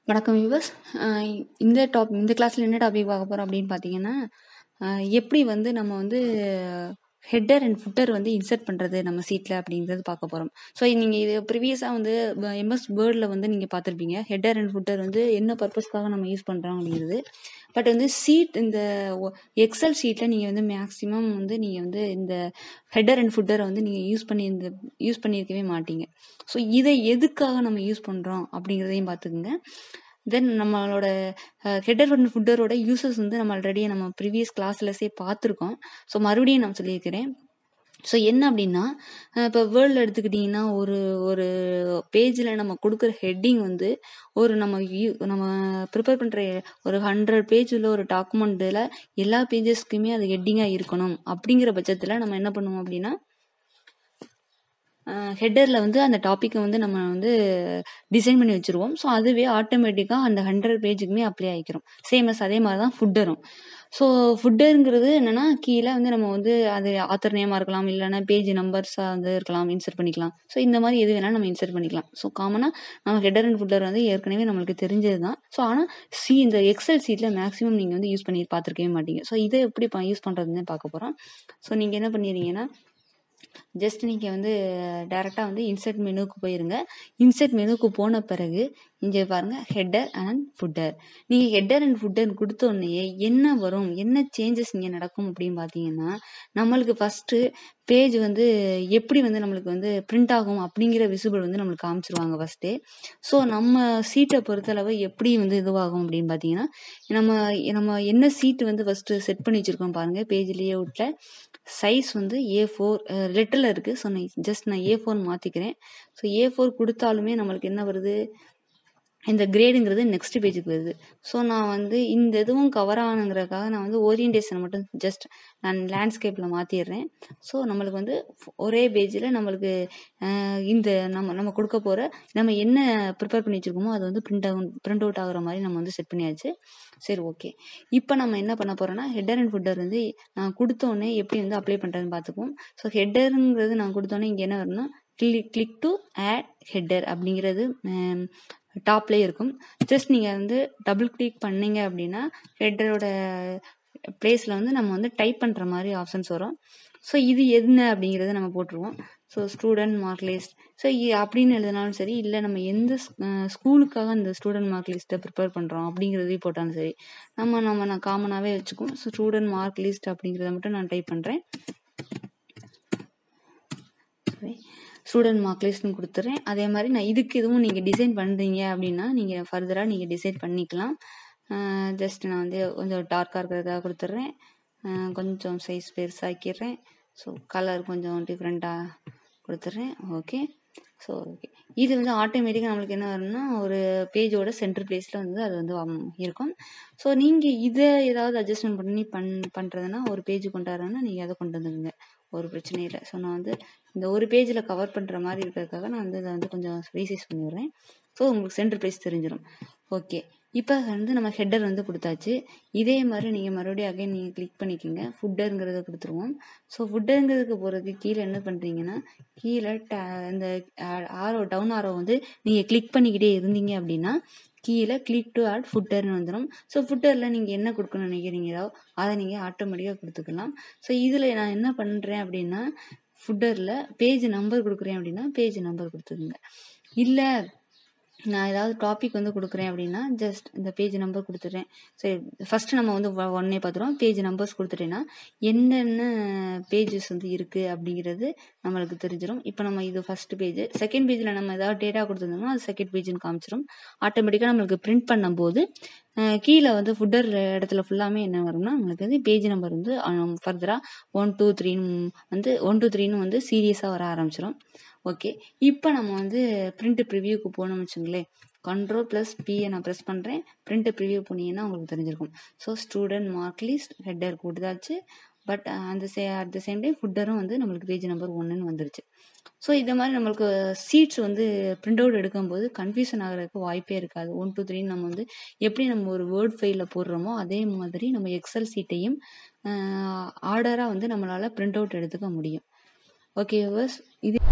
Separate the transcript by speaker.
Speaker 1: வணக்கம் வியூவர்ஸ் இந்த டாப் இந்த கிளாஸில் என்ன டாபிக் பார்க்க போகிறோம் அப்படின்னு பார்த்தீங்கன்னா அஹ் எப்படி வந்து நம்ம வந்து ஹெட்டர் அண்ட் ஃபுட்டர் வந்து இன்சர்ட் பண்ணுறது நம்ம சீட்டில் அப்படிங்கிறது பார்க்க போகிறோம் ஸோ நீங்கள் இது ப்ரீவியஸாக வந்து எம்எஸ் வேர்டில் வந்து நீங்கள் பார்த்துருப்பீங்க ஹெட்டர் அண்ட் ஃபுட்டர் வந்து என்ன பர்பஸ்க்காக நம்ம யூஸ் பண்ணுறோம் அப்படிங்கிறது பட் வந்து சீட் இந்த எக்ஸல் ஷீட்டில் நீங்கள் வந்து மேக்ஸிமம் வந்து நீங்கள் வந்து இந்த ஹெட்டர் அண்ட் ஃபுட்டரை வந்து நீங்கள் யூஸ் பண்ணி இந்த யூஸ் பண்ணியிருக்கவே மாட்டீங்க ஸோ இதை எதுக்காக நம்ம யூஸ் பண்ணுறோம் அப்படிங்கிறதையும் பார்த்துக்குங்க தென் நம்மளோட ஹெட்டர் அண்ட் ஃபுட்டரோட யூசஸ் வந்து நம்ம ஆல்ரெடி நம்ம ப்ரீவியஸ் கிளாஸ்லஸே பார்த்துருக்கோம் ஸோ மறுபடியும் நான் சொல்லியிருக்கிறேன் ஸோ என்ன அப்படின்னா இப்போ வேர்ல்டில் எடுத்துக்கிட்டிங்கன்னா ஒரு ஒரு பேஜில் நம்ம கொடுக்குற ஹெட்டிங் வந்து ஒரு நம்ம யூ நம்ம ப்ரிப்பேர் பண்ணுற ஒரு ஹண்ட்ரட் பேஜில் ஒரு டாக்குமெண்ட்டில் எல்லா பேஜஸ்க்குமே அது ஹெட்டிங்காக இருக்கணும் அப்படிங்கிற பட்சத்தில் நம்ம என்ன பண்ணுவோம் அப்படின்னா ஹெட்டரில் வந்து அந்த டாப்பிக்கை வந்து நம்ம வந்து டிசைன் பண்ணி வச்சுருவோம் ஸோ அதுவே ஆட்டோமேட்டிக்காக அந்த ஹண்ட்ரட் பேஜுக்குமே அப்ளை ஆகிக்கிறோம் சேமஸ் அதே மாதிரி தான் ஃபுட்டரும் ஸோ ஃபுட்டருங்கிறது என்னென்னா கீழே வந்து நம்ம வந்து அது ஆத்தர் நேமாக இருக்கலாம் இல்லைன்னா பேஜ் நம்பர்ஸாக வந்து இருக்கலாம் இன்சர்ட் பண்ணிக்கலாம் ஸோ இந்த மாதிரி எது வேணாலும் நம்ம இன்சர்ட் பண்ணிக்கலாம் ஸோ காமனாக நம்ம ஹெட்டர் அண்ட் ஃபுட்டர் வந்து ஏற்கனவே நம்மளுக்கு தெரிஞ்சது தான் ஸோ ஆனால் சி இந்த எக்ஸல் சீட்டில் மேக்ஸிமம் நீங்கள் வந்து யூஸ் பண்ணி பார்த்துருக்கவே மாட்டீங்க ஸோ இதை எப்படி யூஸ் பண்ணுறதுன்னு பார்க்க போகிறோம் ஸோ நீங்கள் என்ன பண்ணிடுறீங்கன்னா ஜஸ்ட் நீங்கள் வந்து டேரெக்டாக வந்து இன்சர்ட் மெனுவுக்கு போயிருங்க இன்சர்ட் மெனுவுக்கு போன பிறகு இங்கே பாருங்கள் ஹெட்டர் அண்ட் ஃபுட்டர் நீங்கள் ஹெட்டர் அண்ட் ஃபுட்டர் கொடுத்தோடனே என்ன வரும் என்ன சேஞ்சஸ் இங்கே நடக்கும் அப்படின்னு பார்த்தீங்கன்னா நம்மளுக்கு ஃபஸ்ட்டு பேஜ் வந்து எப்படி வந்து நம்மளுக்கு வந்து பிரிண்ட் ஆகும் அப்படிங்கிற விசிபிள் வந்து நம்மளுக்கு காமிச்சிருவாங்க ஃபஸ்ட்டே ஸோ நம்ம சீட்டை பொறுத்தளவு எப்படி வந்து இதுவாகும் அப்படின்னு பார்த்தீங்கன்னா நம்ம நம்ம என்ன சீட்டு வந்து ஃபஸ்ட்டு செட் பண்ணி வச்சுருக்கோம் பாருங்கள் பேஜ் லேஅவுட்டில் சைஸ் வந்து ஏ ஃபோர் லெட்டரில் இருக்குது ஸோ நான் ஜஸ்ட் நான் ஏ ஃபோர் மாற்றிக்கிறேன் ஸோ ஏ ஃபோர் கொடுத்தாலுமே நம்மளுக்கு என்ன வருது இந்த கிரேடுங்கிறது நெக்ஸ்ட் பேஜுக்கு வருது ஸோ நான் வந்து இந்த இதுவும் கவர் ஆகணுங்கிறதுக்காக நான் வந்து ஓரியன்டேஷன் மட்டும் ஜஸ்ட் நான் லேண்ட்ஸ்கேப்பில் மாற்றிடுறேன் ஸோ நம்மளுக்கு வந்து ஒரே பேஜில் நம்மளுக்கு இந்த நம்ம நம்ம கொடுக்க போகிற நம்ம என்ன ப்ரிப்பேர் பண்ணி வச்சுருக்கோமோ அது வந்து பிரிண்ட் ஆகும் பிரிண்ட் அவுட் ஆகுற மாதிரி நம்ம வந்து செட் பண்ணியாச்சு சரி ஓகே இப்போ நம்ம என்ன பண்ண போகிறோம்னா ஹெட்டர் அண்ட் ஃபுட்டர் வந்து நான் கொடுத்தோன்னே எப்படி வந்து அப்ளை பண்ணுறதுன்னு பார்த்துப்போம் ஸோ ஹெட்டருங்கிறது நான் கொடுத்தோன்னே இங்கே என்ன வரும்னா click click to add header அப்படிங்கிறது டாப்லேயே இருக்கும் ஜஸ்ட் நீங்கள் வந்து டபுள் கிளிக் பண்ணீங்க அப்படின்னா ஹெட்டரோட ப்ளேஸில் வந்து நம்ம வந்து டைப் பண்ணுற மாதிரி ஆப்ஷன்ஸ் வரும் ஸோ இது என்ன அப்படிங்கிறத நம்ம போட்டுருவோம் so student mark list so அப்படின்னு எழுதினாலும் சரி இல்லை நம்ம எந்த ஸ்கூலுக்காக அந்த ஸ்டூடெண்ட் மார்க் லிஸ்ட்டை ப்ரிப்பேர் பண்ணுறோம் அப்படிங்கிறதையும் போட்டாலும் சரி நம்ம நம்ம நான் காமனாகவே வச்சுக்குவோம் ஸோ ஸ்டூடெண்ட் மார்க் லிஸ்ட் அப்படிங்கிறத மட்டும் நான் டைப் பண்ணுறேன் ஸ்டூடெண்ட் மார்க் லிஸ்ட்னு கொடுத்துட்றேன் அதே மாதிரி நான் இதுக்கு எதுவும் நீங்கள் டிசைன் பண்ணுறீங்க அப்படின்னா நீங்கள் ஃபர்தராக நீங்கள் டிசைன் பண்ணிக்கலாம் ஜஸ்ட் நான் வந்து கொஞ்சம் டார்க்காக இருக்கிறதா கொடுத்துட்றேன் கொஞ்சம் சைஸ் பெருசாக்கிடுறேன் ஸோ கலர் கொஞ்சம் டிஃப்ரெண்ட்டாக கொடுத்துட்றேன் ஓகே ஸோ ஓகே இது வந்து ஆட்டோமேட்டிக்காக நம்மளுக்கு என்ன வரும்னா ஒரு பேஜோட சென்டர் பிளேஸில் வந்து அது வந்து இருக்கும் ஸோ நீங்கள் இதை ஏதாவது அட்ஜஸ்ட்மெண்ட் பண்ணி பண் பண்ணுறதுனா ஒரு பேஜ் கொண்டாடுறதுன்னா நீங்கள் அதை கொண்டு வந்துடுங்க ஒரு பிரச்சனையும் இல்லை ஸோ நான் வந்து இந்த ஒரு பேஜில் கவர் பண்ணுற மாதிரி இருக்கிறதுக்காக நான் வந்து இதை வந்து கொஞ்சம் ரீசைஸ் பண்ணி விட்றேன் ஸோ உங்களுக்கு சென்டர் பிளேஸ் தெரிஞ்சிடும் ஓகே இப்போ வந்து நம்ம ஹெட்டர் வந்து கொடுத்தாச்சு இதே மாதிரி நீங்கள் மறுபடியும் அகைன் நீங்கள் கிளிக் பண்ணிக்கோங்க ஃபுட்டருங்கிறத கொடுத்துருவோம் ஸோ ஃபுட்டருங்கிறதுக்கு போகிறதுக்கு கீழே என்ன பண்ணுறீங்கன்னா கீழே டே இந்த ஆரோ டவுன் ஆரோ வந்து நீங்கள் கிளிக் பண்ணிக்கிட்டே இருந்தீங்க அப்படின்னா கீழே கிளிக் டு ஆட் ஃபுட்டர்னு வந்துடும் ஸோ ஃபுட்டரில் நீங்கள் என்ன கொடுக்கணும்னு நினைக்கிறீங்களோ அதை நீங்கள் ஆட்டோமேட்டிக்காக கொடுத்துக்கலாம் ஸோ இதில் நான் என்ன பண்ணுறேன் அப்படின்னா ஃபுட்டரில் பேஜ் நம்பர் கொடுக்குறேன் அப்படின்னா பேஜ் நம்பர் கொடுத்துருங்க இல்லை நான் ஏதாவது டாபிக் வந்து கொடுக்குறேன் அப்படின்னா ஜஸ்ட் இந்த பேஜ் நம்பர் கொடுத்துட்றேன் சரி ஃபஸ்ட்டு நம்ம வந்து ஒன்னே பார்த்துருவோம் பேஜ் நம்பர்ஸ் கொடுத்துட்டேன்னா என்னென்ன பேஜஸ் வந்து இருக்குது அப்படிங்கிறது நம்மளுக்கு தெரிஞ்சிடும் இப்போ நம்ம இது ஃபஸ்ட்டு பேஜ் செகண்ட் பேஜில் நம்ம ஏதாவது டேட்டா கொடுத்துருந்தோம்னா அது செகண்ட் பேஜ்னு காமிச்சிடும் ஆட்டோமேட்டிக்காக நம்மளுக்கு பிரிண்ட் பண்ணும்போது கீழே வந்து ஃபுட்டர் இடத்துல ஃபுல்லாமே என்ன வரும்னா நம்மளுக்கு வந்து பேஜ் நம்பர் வந்து ஃபர்தராக ஒன் டூ த்ரீன்னு வந்து ஒன் டூ த்ரீன்னு வந்து சீரியஸாக வர ஆரம்பிச்சிடும் ஓகே இப்போ நம்ம வந்து பிரிண்ட் ப்ரிவியூக்கு போனோம்னு வச்சுங்களேன் கண்ட்ரோல் ப்ளஸ் பியை நான் ப்ரெஸ் பண்ணுறேன் பிரிண்ட் ப்ரிவியூ போனீங்கன்னா உங்களுக்கு தெரிஞ்சிருக்கும் so student mark list header கொடுத்தாச்சு பட் அந்த say at the same time ஃபுட்டரும் வந்து நம்மளுக்கு பேஜ் நம்பர் ஒன்றுன்னு வந்துருச்சு ஸோ இந்த மாதிரி நம்மளுக்கு சீட்ஸ் வந்து பிரிண்ட் அவுட் எடுக்கும்போது கன்ஃபியூஷன் ஆகிறதுக்கு வாய்ப்பே இருக்காது ஒன் டூ த்ரீ நம்ம வந்து எப்படி நம்ம ஒரு வேர்ட் ஃபைலில் போடுறோமோ அதே மாதிரி நம்ம எக்ஸல் சீட்டையும் ஆர்டராக வந்து நம்மளால் பிரிண்ட் அவுட் எடுத்துக்க முடியும் ஓகே இது